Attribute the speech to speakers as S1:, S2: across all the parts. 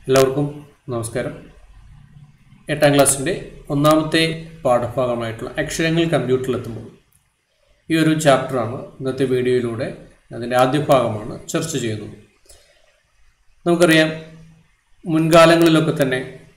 S1: എല്ലാവർക്കും നമസ്കാരം എട്ടാം ക്ലാസ്സിൻ്റെ ഒന്നാമത്തെ പാഠഭാഗമായിട്ടുള്ള അക്ഷരങ്ങൾ കമ്പ്യൂട്ടറിലെത്തുമ്പോൾ ഈ ഒരു ചാപ്റ്ററാണ് ഇന്നത്തെ വീഡിയോയിലൂടെ അതിൻ്റെ ആദ്യ ഭാഗമാണ് ചർച്ച ചെയ്യുന്നത് നമുക്കറിയാം മുൻകാലങ്ങളിലൊക്കെ തന്നെ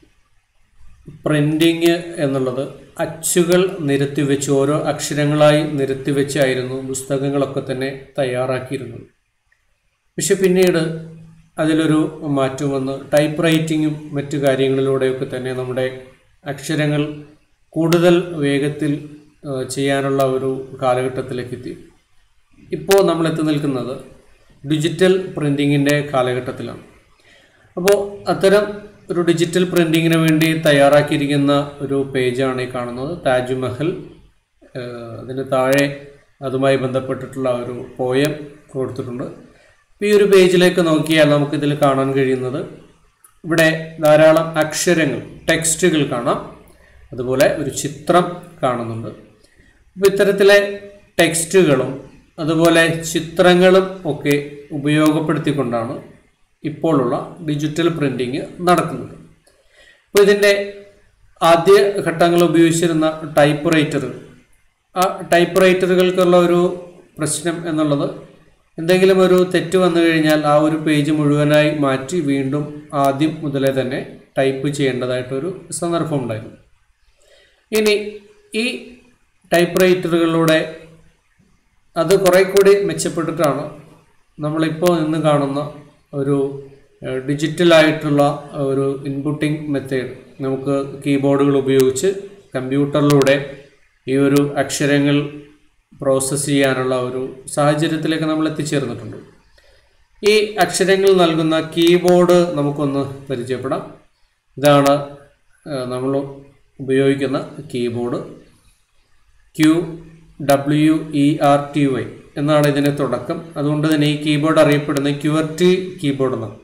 S1: പ്രിൻറ്റിങ് എന്നുള്ളത് അച്ചുകൾ നിരത്തിവെച്ച് ഓരോ അക്ഷരങ്ങളായി നിരത്തിവെച്ചായിരുന്നു പുസ്തകങ്ങളൊക്കെ തന്നെ തയ്യാറാക്കിയിരുന്നത് പക്ഷെ പിന്നീട് അതിലൊരു മാറ്റം വന്ന് ടൈപ്പ് റൈറ്റിങ്ങും മറ്റു കാര്യങ്ങളിലൂടെയൊക്കെ തന്നെ നമ്മുടെ അക്ഷരങ്ങൾ കൂടുതൽ വേഗത്തിൽ ആ, ചെയ്യാനുള്ള ഒരു കാലഘട്ടത്തിലേക്ക് എത്തി ഇപ്പോൾ നമ്മൾ എത്തി നിൽക്കുന്നത് ഡിജിറ്റൽ പ്രിൻറ്റിങ്ങിൻ്റെ കാലഘട്ടത്തിലാണ് അപ്പോൾ അത്തരം ഒരു ഡിജിറ്റൽ പ്രിൻറ്റിങ്ങിന് വേണ്ടി തയ്യാറാക്കിയിരിക്കുന്ന ഒരു പേജാണ് ഈ കാണുന്നത് താജ്മഹൽ ഏഹ് അതിന് താഴെ അതുമായി ബന്ധപ്പെട്ടിട്ടുള്ള ഒരു പോയം കൊടുത്തിട്ടുണ്ട് അപ്പോൾ ഈ ഒരു പേജിലേക്ക് നോക്കിയാൽ നമുക്കിതിൽ കാണാൻ കഴിയുന്നത് ഇവിടെ ധാരാളം അക്ഷരങ്ങൾ ടെക്സ്റ്റുകൾ കാണാം അതുപോലെ ഒരു ചിത്രം കാണുന്നുണ്ട് അപ്പോൾ ഇത്തരത്തിലെ ടെക്സ്റ്റുകളും അതുപോലെ ചിത്രങ്ങളും ഒക്കെ ഉപയോഗപ്പെടുത്തിക്കൊണ്ടാണ് ഇപ്പോഴുള്ള ഡിജിറ്റൽ പ്രിൻറ്റിങ് നടക്കുന്നത് അപ്പോൾ ഇതിൻ്റെ ആദ്യ ഘട്ടങ്ങൾ ഉപയോഗിച്ചിരുന്ന ടൈപ്പ് റൈറ്ററുകൾ ആ ടൈപ്പ് റൈറ്ററുകൾക്കുള്ള ഒരു പ്രശ്നം എന്നുള്ളത് എന്തെങ്കിലും ഒരു തെറ്റ് വന്നു കഴിഞ്ഞാൽ ആ ഒരു പേജ് മുഴുവനായി മാറ്റി വീണ്ടും ആദ്യം മുതലേ തന്നെ ടൈപ്പ് ചെയ്യേണ്ടതായിട്ടൊരു സന്ദർഭം ഉണ്ടായിരുന്നു ഇനി ഈ ടൈപ്പ് റൈറ്ററുകളിലൂടെ അത് കുറെ കൂടി മെച്ചപ്പെട്ടിട്ടാണ് നമ്മളിപ്പോൾ ഇന്ന് കാണുന്ന ഒരു ഏഹ്, ഡിജിറ്റലായിട്ടുള്ള ഒരു ഇൻപുട്ടിംഗ് മെത്തേഡ് നമുക്ക് കീബോർഡുകൾ ഉപയോഗിച്ച് കമ്പ്യൂട്ടറിലൂടെ ഈ ഒരു അക്ഷരങ്ങൾ പ്രോസസ്സ് ചെയ്യാനുള്ള ഒരു സാഹചര്യത്തിലേക്ക് നമ്മൾ എത്തിച്ചേർന്നിട്ടുണ്ട് ഈ അക്ഷരങ്ങൾ നൽകുന്ന കീബോർഡ് നമുക്കൊന്ന് പരിചയപ്പെടാം ഇതാണ് ഏഹ്, നമ്മൾ ഉപയോഗിക്കുന്ന keyboard Q W E R T Y എന്നാണ് ഇതിൻ്റെ തുടക്കം അതുകൊണ്ട് തന്നെ ഈ കീബോർഡ് അറിയപ്പെടുന്ന ക്യുവർട്ടി കീബോർഡ് എന്നാണ്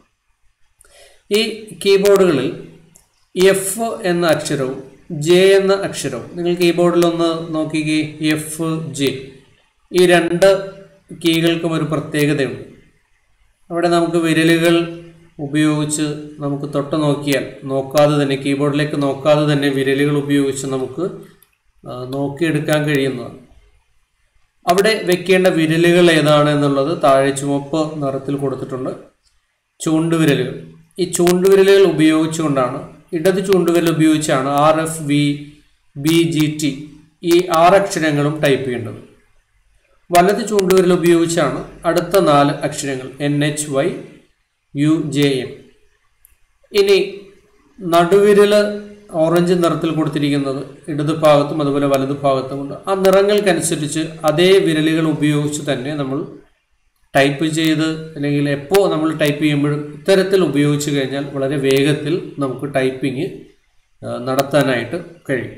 S1: ഈ കീബോർഡുകളിൽ എഫ് എന്ന അക്ഷരവും ജെ എന്ന അക്ഷരവും നിങ്ങൾ കീബോർഡിൽ ഒന്ന് നോക്കിക്കേ എഫ് ജെ ഈ രണ്ട് കീകൾക്കും ഒരു പ്രത്യേകതയുണ്ട് അവിടെ നമുക്ക് വിരലുകൾ ഉപയോഗിച്ച് നമുക്ക് തൊട്ട് നോക്കിയാൽ നോക്കാതെ തന്നെ കീബോർഡിലേക്ക് നോക്കാതെ തന്നെ വിരലുകൾ ഉപയോഗിച്ച് നമുക്ക് ആ, നോക്കിയെടുക്കാൻ കഴിയുന്നതാണ് അവിടെ വെക്കേണ്ട വിരലുകൾ ഏതാണ് എന്നുള്ളത് താഴെ ചുവപ്പ് നിറത്തിൽ കൊടുത്തിട്ടുണ്ട് ചൂണ്ടുവിരലുകൾ ഈ ചൂണ്ടുവിരലുകൾ ഉപയോഗിച്ചുകൊണ്ടാണ് ഇടത് ചൂണ്ടുവിരൽ ഉപയോഗിച്ചാണ് R F V B G T ഈ ആറ് അക്ഷരങ്ങളും ടൈപ്പ് ചെയ്യേണ്ടത് വലത് ചൂണ്ടുവിരൽ ഉപയോഗിച്ചാണ് അടുത്ത നാല് അക്ഷരങ്ങൾ N H Y U J M ഇനി നടുവിരൽ ഓറഞ്ച് നിറത്തിൽ കൊടുത്തിരിക്കുന്നത് ഇടത് ഭാഗത്തും അതുപോലെ വലത് ഭാഗത്തും ഉണ്ട് ആ നിറങ്ങൾക്കനുസരിച്ച് അതേ വിരലുകൾ ഉപയോഗിച്ച് തന്നെ നമ്മൾ ടൈപ്പ് ചെയ്ത് അല്ലെങ്കിൽ എപ്പോൾ നമ്മൾ ടൈപ്പ് ചെയ്യുമ്പോഴും ഇത്തരത്തിൽ ഉപയോഗിച്ച് കഴിഞ്ഞാൽ വളരെ വേഗത്തിൽ നമുക്ക് ടൈപ്പിംഗ് നടത്താനായിട്ട് കഴിയും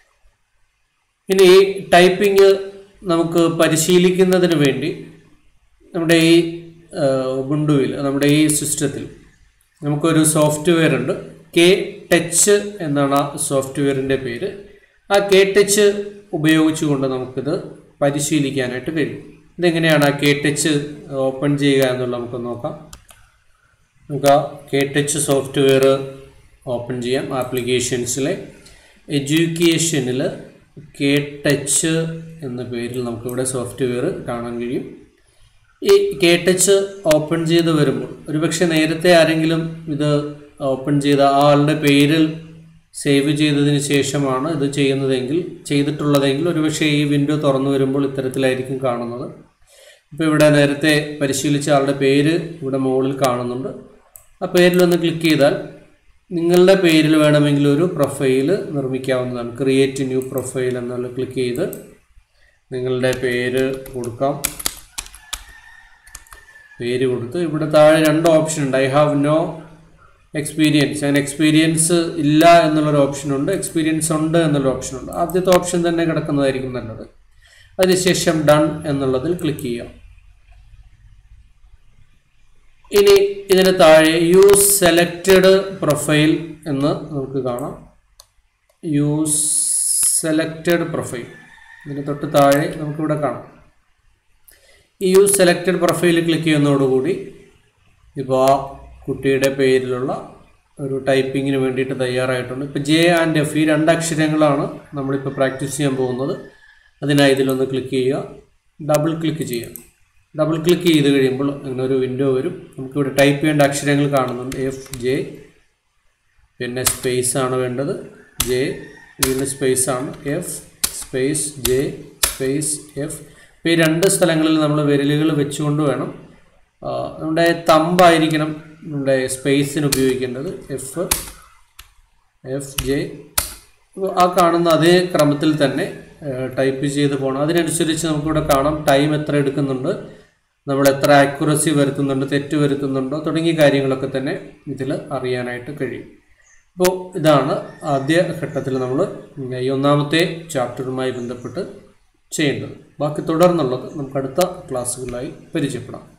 S1: ഇനി ഈ ടൈപ്പിംഗ് നമുക്ക് പരിശീലിക്കുന്നതിന് വേണ്ടി നമ്മുടെ ഈ ഉബുണ്ടുവിൽ നമ്മുടെ ഈ സിസ്റ്റത്തിൽ നമുക്കൊരു സോഫ്റ്റ്വെയർ ഉണ്ട് കെ ടച്ച് എന്നാണ് ആ സോഫ്റ്റ്വെയറിൻ്റെ പേര് ആ കെ ടച്ച് ഉപയോഗിച്ചുകൊണ്ട് നമുക്കിത് പരിശീലിക്കാനായിട്ട് കഴിയും ഇതെങ്ങനെയാണ് ആ കെ ടച്ച് ഓപ്പൺ ചെയ്യുക എന്നുള്ളത് നമുക്ക് നോക്കാം നമുക്ക് ആ കെ ടച്ച് സോഫ്റ്റ്വെയർ ഓപ്പൺ ചെയ്യാം ആപ്ലിക്കേഷൻസിലെ എഡ്യൂക്കേഷനിൽ കെ ടച്ച് എന്ന പേരിൽ നമുക്കിവിടെ സോഫ്റ്റ്വെയർ കാണാൻ കഴിയും ഈ കെ ടച്ച് ഓപ്പൺ ചെയ്ത് വരുമ്പോൾ ഒരുപക്ഷെ നേരത്തെ ആരെങ്കിലും ഇത് ഓപ്പൺ ചെയ്ത ആ ആളുടെ പേരിൽ സേവ് ചെയ്തതിന് ശേഷമാണ് ഇത് ചെയ്യുന്നതെങ്കിൽ ചെയ്തിട്ടുള്ളതെങ്കിൽ ഒരുപക്ഷെ ഈ വിൻഡോ തുറന്നു വരുമ്പോൾ ഇത്തരത്തിലായിരിക്കും കാണുന്നത് ഇപ്പോൾ ഇവിടെ നേരത്തെ പരിശീലിച്ച ആളുടെ പേര് ഇവിടെ മുകളിൽ കാണുന്നുണ്ട് ആ പേരിലൊന്ന് ക്ലിക്ക് ചെയ്താൽ നിങ്ങളുടെ പേരിൽ വേണമെങ്കിൽ ഒരു പ്രൊഫൈൽ നിർമ്മിക്കാവുന്നതാണ് ക്രിയേറ്റ് ന്യൂ പ്രൊഫൈൽ എന്നുള്ള ക്ലിക്ക് ചെയ്ത് നിങ്ങളുടെ പേര് കൊടുക്കാം പേര് കൊടുത്ത് ഇവിടെ താഴെ രണ്ട് ഓപ്ഷൻ ഉണ്ട് ഐ ഹാവ് നോ എക്സ്പീരിയൻസ് അങ്ങനെ എക്സ്പീരിയൻസ് ഇല്ല എന്നുള്ളൊരു ഓപ്ഷൻ ഉണ്ട് എക്സ്പീരിയൻസ് ഉണ്ട് എന്നുള്ള ഓപ്ഷൻ ഉണ്ട് ആദ്യത്തെ ഓപ്ഷൻ തന്നെ കിടക്കുന്നതായിരിക്കും നല്ലത് അതിനുശേഷം ഡൺ എന്നുള്ളതിൽ ക്ലിക്ക് ചെയ്യാം ഇനി ഇതിന് താഴെ യൂസ് സെലക്റ്റഡ് പ്രൊഫൈൽ എന്ന് നമുക്ക് കാണാം യൂസ് സെലക്റ്റഡ് പ്രൊഫൈൽ ഇതിന് തൊട്ട് താഴെ നമുക്കിവിടെ കാണാം ഈ യൂസ് സെലക്റ്റഡ് പ്രൊഫൈൽ ക്ലിക്ക് ചെയ്യുന്നതോടുകൂടി ഇപ്പോൾ ആ കുട്ടിയുടെ പേരിലുള്ള ഒരു ടൈപ്പിങ്ങിന് വേണ്ടിയിട്ട് തയ്യാറായിട്ടുണ്ട് ഇപ്പോൾ ജെ ആൻഡ് എഫ് ഈ രണ്ട് അക്ഷരങ്ങളാണ് നമ്മളിപ്പോൾ പ്രാക്ടീസ് ചെയ്യാൻ പോകുന്നത് അതിനായി ഇതിലൊന്ന് ക്ലിക്ക് ചെയ്യുക ഡബിൾ ക്ലിക്ക് ചെയ്യുക ഡബിൾ ക്ലിക്ക് ചെയ്ത് കഴിയുമ്പോൾ അങ്ങനെ ഒരു വിൻഡോ വരും നമുക്കിവിടെ ടൈപ്പ് ചെയ്യേണ്ട അക്ഷരങ്ങൾ കാണുന്നുണ്ട് എഫ് ജെ പിന്നെ സ്പേസ് ആണ് വേണ്ടത് ജെ വീണ്ടും സ്പേസ് ആണ് F space J space F ഇപ്പോൾ ഈ രണ്ട് സ്ഥലങ്ങളിൽ നമ്മൾ വിരലുകൾ വെച്ചുകൊണ്ട് വേണം ആ, നമ്മുടെ തമ്പായിരിക്കണം നമ്മുടെ സ്പേസിന് ഉപയോഗിക്കേണ്ടത് എഫ് എഫ് ജെ അപ്പോൾ ആ കാണുന്ന അതേ ക്രമത്തിൽ തന്നെ ടൈപ്പ് ചെയ്ത് പോകണം അതിനനുസരിച്ച് നമുക്കിവിടെ കാണാം ടൈം എത്ര എടുക്കുന്നുണ്ട് നമ്മൾ എത്ര ആക്യുറസി വരുത്തുന്നുണ്ട് തെറ്റ് വരുത്തുന്നുണ്ടോ തുടങ്ങിയ കാര്യങ്ങളൊക്കെ തന്നെ ഇതിൽ അറിയാനായിട്ട് കഴിയും അപ്പോൾ ഇതാണ് ആദ്യ ഘട്ടത്തിൽ നമ്മൾ ഈ ഒന്നാമത്തെ ചാപ്റ്ററുമായി ബന്ധപ്പെട്ട് ചെയ്യേണ്ടത് ബാക്കി തുടർന്നുള്ളത് നമുക്ക് അടുത്ത ക്ലാസ്സുകളിലായി പരിചയപ്പെടാം